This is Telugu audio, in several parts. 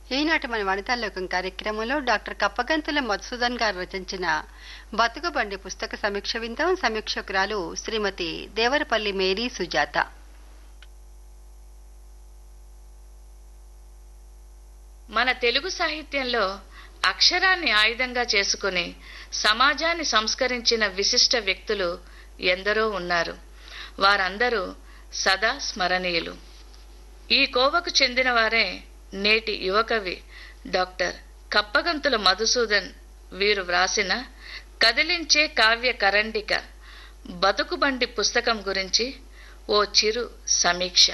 ఈనాటి మన వనితాలోకం కార్యక్రమంలో డాక్టర్ కప్పగంతుల మధుసూదన్ గారు రచించిన బతుకుబండి పుస్తక సమీక్ష విందాం సమీక్షకురాలు శ్రీమతి దేవరపల్లి మేరీ సుజాత మన తెలుగు సాహిత్యంలో అక్షరాన్ని ఆయుధంగా చేసుకుని సమాజాన్ని సంస్కరించిన విశిష్ట వ్యక్తులు ఎందరో ఉన్నారు వారందరూ సదా స్మరణీయులు ఈ కోవకు చెందిన వారే నేటి యువకవి డాక్టర్ కప్పగంతుల మధుసూదన్ వీరు వ్రాసిన కదిలించే కావ్య కరండిక బతుకుబండి పుస్తకం గురించి ఓ చిరు సమీక్ష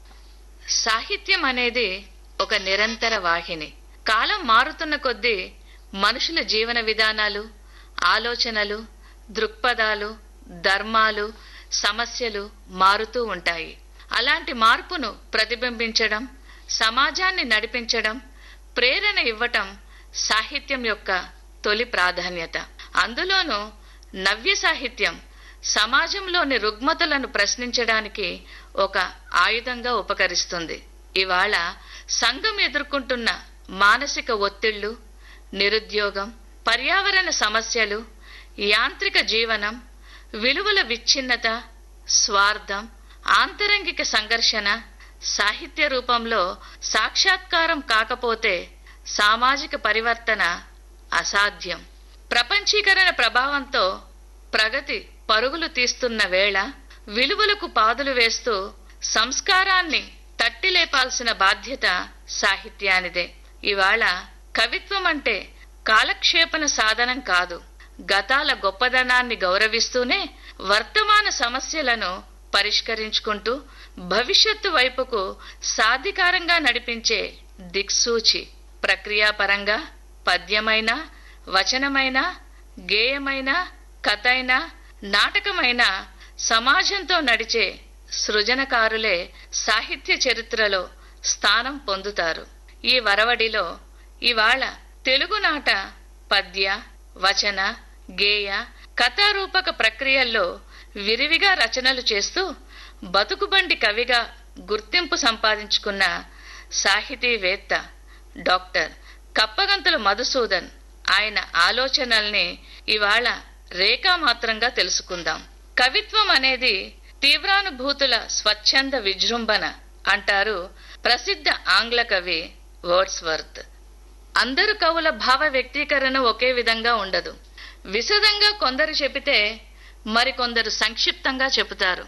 సాహిత్యం అనేది ఒక నిరంతర వాహిని కాలం మారుతున్న కొద్దీ మనుషుల జీవన విధానాలు ఆలోచనలు దృక్పథాలు ధర్మాలు సమస్యలు మారుతూ ఉంటాయి అలాంటి మార్పును ప్రతిబింబించడం సమాజాన్ని నడిపించడం ప్రేరణ ఇవ్వటం సాహిత్యం యొక్క తొలి ప్రాధాన్యత అందులోనూ నవ్య సాహిత్యం సమాజంలోని రుగ్మతలను ప్రశ్నించడానికి ఒక ఆయుధంగా ఉపకరిస్తుంది ఇవాళ సంఘం ఎదుర్కొంటున్న మానసిక ఒత్తిళ్లు నిరుద్యోగం పర్యావరణ సమస్యలు యాంత్రిక జీవనం విలువల విచ్ఛిన్నత స్వార్థం ఆంతరంగిక సంఘర్షణ సాహిత్య రూపంలో సాక్షాత్కారం కాకపోతే సామాజిక పరివర్తన అసాధ్యం ప్రపంచీకరణ ప్రభావంతో ప్రగతి పరుగులు తీస్తున్న వేళ విలువలకు పాదులు వేస్తూ సంస్కారాన్ని తట్టిలేపాల్సిన బాధ్యత సాహిత్యానిదే ఇవాళ కవిత్వం అంటే కాలక్షేపణ సాధనం కాదు గతాల గొప్పదనాన్ని గౌరవిస్తూనే వర్తమాన సమస్యలను పరిష్కరించుకుంటూ భవిష్యత్తు వైపుకు సాధికారంగా నడిపించే దిక్సూచి ప్రక్రియాపరంగా పద్యమైన వచనమైన గేయమైన కథైన నాటకమైన సమాజంతో నడిచే సృజనకారులే సాహిత్య చరిత్రలో స్థానం పొందుతారు ఈ వరవడిలో ఇవాళ తెలుగునాట పద్య వచన గేయ కథారూపక ప్రక్రియల్లో విరివిగా రచనలు చేస్తూ బతుకుబండి కవిగా గుర్తింపు సంపాదించుకున్న సాహితీవేత్త డాక్టర్ కప్పగంతుల మధుసూదన్ ఆయన ఆలోచనల్ని ఇవాళ రేఖామాత్రంగా తెలుసుకుందాం కవిత్వం అనేది తీవ్రానుభూతుల స్వచ్ఛంద విజృంభణ అంటారు ప్రసిద్ధ ఆంగ్ల కవి వర్డ్స్వర్త్ అందరు కవుల భావ వ్యక్తీకరణ ఒకే విధంగా ఉండదు విశదంగా కొందరు చెబితే మరికొందరు సంక్షిప్తంగా చెబుతారు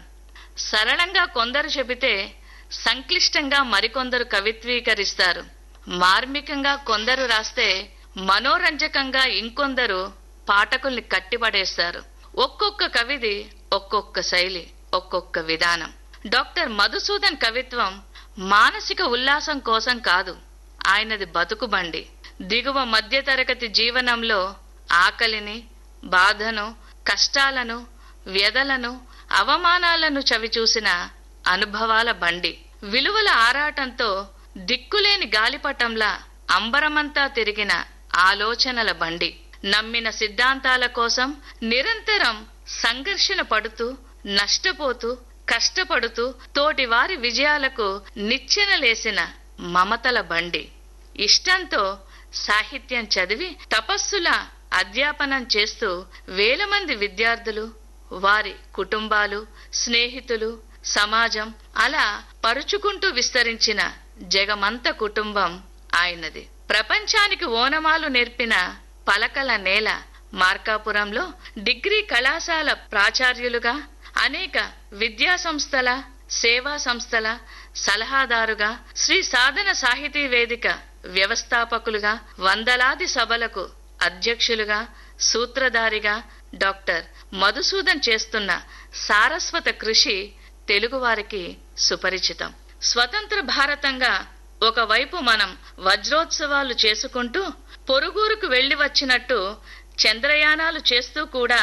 సరళంగా కొందరు చెబితే సంక్లిష్టంగా మరికొందరు కవిత్వీకరిస్తారు మార్మికంగా కొందరు రాస్తే మనోరంజకంగా ఇంకొందరు పాఠకుల్ని కట్టిపడేస్తారు ఒక్కొక్క కవిది ఒక్కొక్క శైలి ఒక్కొక్క విధానం డాక్టర్ మధుసూదన్ కవిత్వం మానసిక ఉల్లాసం కోసం కాదు ఆయనది బతుకుబండి దిగువ మధ్యతరగతి జీవనంలో ఆకలిని బాధను కష్టాలను వ్యధలను అవమానాలను చవిచూసిన అనుభవాల బండి విలువల ఆరాటంతో దిక్కులేని గాలిపటంలా అంబరమంతా తిరిగిన ఆలోచనల బండి నమ్మిన సిద్ధాంతాల కోసం నిరంతరం సంఘర్షణ పడుతూ నష్టపోతూ కష్టపడుతూ తోటివారి విజయాలకు నిచ్చెనలేసిన మమతల బండి ఇష్టంతో సాహిత్యం చదివి తపస్సుల అధ్యాపనం చేస్తూ వేల మంది విద్యార్థులు వారి కుటుంబాలు స్నేహితులు సమాజం అలా పరుచుకుంటూ విస్తరించిన జగమంత కుటుంబం ఆయనది ప్రపంచానికి ఓనమాలు నేర్పిన పలకల నేల మార్కాపురంలో డిగ్రీ కళాశాల ప్రాచార్యులుగా అనేక విద్యా సంస్థల సేవా సంస్థల సలహాదారుగా శ్రీ సాధన సాహితీ వేదిక వ్యవస్థాపకులుగా వందలాది సభలకు అధ్యక్షులుగా సూత్రధారిగా డాక్టర్ మధుసూదన్ చేస్తున్న సారస్వత కృషి తెలుగువారికి సుపరిచితం స్వతంత్ర భారతంగా ఒకవైపు మనం వజ్రోత్సవాలు చేసుకుంటూ పొరుగురుకు వెళ్లి వచ్చినట్టు చంద్రయానాలు చేస్తూ కూడా